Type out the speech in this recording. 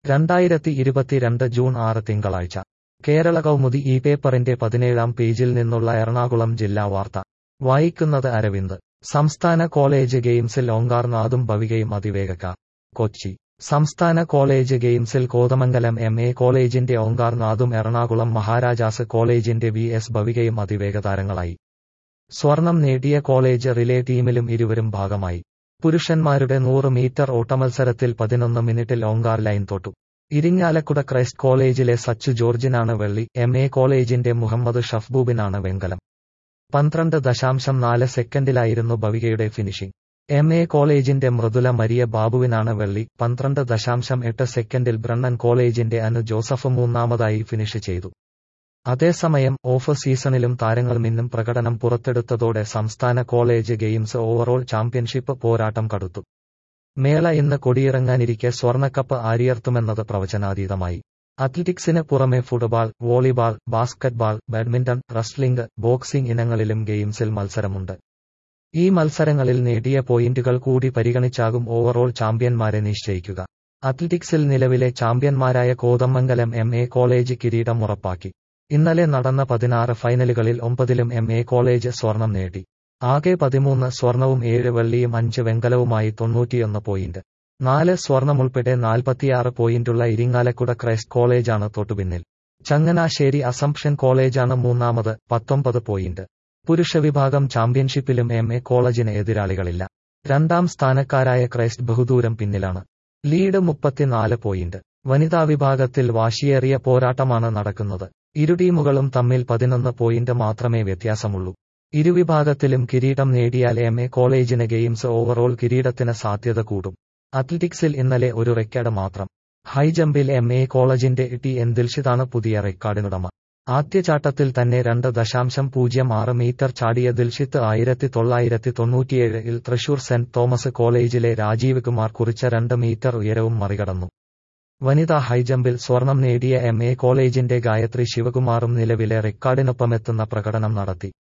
രണ്ടായിരത്തി ഇരുപത്തിരണ്ട് ജൂൺ ആറ് തിങ്കളാഴ്ച കേരള കൗമുദി ഈ പേപ്പറിന്റെ പതിനേഴാം പേജിൽ നിന്നുള്ള എറണാകുളം ജില്ലാ വാർത്ത വായിക്കുന്നത് അരവിന്ദ് സംസ്ഥാന കോളേജ് ഗെയിംസിൽ ഓങ്കാർനാഥും ഭവികയും അതിവേഗക്കാർ കൊച്ചി സംസ്ഥാന കോളേജ് ഗെയിംസിൽ കോതമംഗലം എം എ കോളേജിന്റെ ഓങ്കാർനാഥും എറണാകുളം മഹാരാജാസ് കോളേജിന്റെ വി എസ് ഭവികയും അതിവേഗതാരങ്ങളായി സ്വർണം നേടിയ കോളേജ് റിലേ ടീമിലും ഇരുവരും ഭാഗമായി പുരുഷന്മാരുടെ നൂറ് മീറ്റർ ഓട്ടമത്സരത്തിൽ പതിനൊന്ന് മിനിറ്റിൽ ഓങ്കാർ ലൈൻ തൊട്ടു ഇരിങ്ങാലക്കുട ക്രൈസ്റ്റ് കോളേജിലെ സച്ചു ജോർജിനാണ് വെള്ളി എം എ കോളേജിന്റെ മുഹമ്മദ് ഷഫ്ബൂബിനാണ് വെങ്കലം പന്ത്രണ്ട് ദശാംശം നാല് സെക്കൻഡിലായിരുന്നു ഭവികയുടെ ഫിനിഷിംഗ് എം എ കോളേജിന്റെ മൃദുല മരിയ ബാബുവിനാണ് വെള്ളി പന്ത്രണ്ട് ദശാംശം എട്ട് സെക്കൻഡിൽ ബ്രണ്ണൻ കോളേജിന്റെ അനു ജോസഫ് മൂന്നാമതായി ഫിനിഷ് ചെയ്തു അതേസമയം ഓഫ് സീസണിലും താരങ്ങൾ മിന്നും പ്രകടനം പുറത്തെടുത്തതോടെ സംസ്ഥാന കോളേജ് ഗെയിംസ് ഓവറോൾ ചാമ്പ്യൻഷിപ്പ് പോരാട്ടം കടുത്തു മേള ഇന്ന് കൊടിയിറങ്ങാനിരിക്കെ സ്വർണ്ണക്കപ്പ് ആരിയർത്തുമെന്നത് പ്രവചനാതീതമായി അത്ലറ്റിക്സിന് പുറമെ football volleyball basketball badminton wrestling boxing ഇനങ്ങളിലും ഗെയിംസിൽ മത്സരമുണ്ട് ഈ മത്സരങ്ങളിൽ നേടിയ പോയിന്റുകൾ കൂടി പരിഗണിച്ചാകും ഓവറോൾ ചാമ്പ്യന്മാരെ നിശ്ചയിക്കുക അത്ലറ്റിക്സിൽ നിലവിലെ ചാമ്പ്യന്മാരായ കോതമംഗലം എം എ കോളേജ് കിരീടം ഉറപ്പാക്കി ഇന്നലെ നടന്ന പതിനാറ് ഫൈനലുകളിൽ ഒമ്പതിലും എം എ കോളേജ് സ്വർണം നേടി ആകെ പതിമൂന്ന് സ്വർണവും ഏഴ് വെള്ളിയും അഞ്ച് വെങ്കലവുമായി തൊണ്ണൂറ്റിയൊന്ന് പോയിന്റ് നാല് സ്വർണമുൾപ്പെടെ നാൽപ്പത്തിയാറ് പോയിന്റുള്ള ഇരിങ്ങാലക്കുട ക്രൈസ്റ്റ് കോളേജാണ് തൊട്ടുപിന്നിൽ ചങ്ങനാശ്ശേരി അസംപ്ഷൻ കോളേജാണ് മൂന്നാമത് പത്തൊമ്പത് പോയിന്റ് പുരുഷ വിഭാഗം ചാമ്പ്യൻഷിപ്പിലും എം എ കോളേജിന് എതിരാളികളില്ല രണ്ടാം സ്ഥാനക്കാരായ ക്രൈസ്റ്റ് ബഹുദൂരം പിന്നിലാണ് ലീഡ് മുപ്പത്തിനാല് പോയിന്റ് വനിതാ വിഭാഗത്തിൽ വാശിയേറിയ പോരാട്ടമാണ് നടക്കുന്നത് ഇരു ടീമുകളും തമ്മിൽ പതിനൊന്ന് പോയിന്റ് മാത്രമേ വ്യത്യാസമുള്ളൂ ഇരുവിഭാഗത്തിലും കിരീടം നേടിയാൽ എം എ കോളേജിന് ഗെയിംസ് ഓവറോൾ കിരീടത്തിന് സാധ്യത കൂടും അത്ലറ്റിക്സിൽ ഇന്നലെ ഒരു റെക്കോർഡ് മാത്രം ഹൈജമ്പിൽ എം എ കോളേജിന്റെ ടി എൻ ദിൽഷിതാണ് പുതിയ റെക്കോർഡിനുടമ ആദ്യചാട്ടത്തിൽ തന്നെ രണ്ട് ദശാംശം പൂജ്യം ആറ് മീറ്റർ ചാടിയ ദിൽഷിത്ത് ആയിരത്തി തൊള്ളായിരത്തി തൊണ്ണൂറ്റിയേഴിൽ തൃശൂർ സെന്റ് തോമസ് കോളേജിലെ രാജീവ് കുമാർ കുറിച്ച രണ്ട് മീറ്റർ ഉയരവും മറികടന്നു വനിതാ ഹൈജമ്പിൽ സ്വർണം നേടിയ എം എ കോളേജിന്റെ ഗായത്രി ശിവകുമാറും നിലവിലെ റെക്കോർഡിനൊപ്പമെത്തുന്ന പ്രകടനം നടത്തി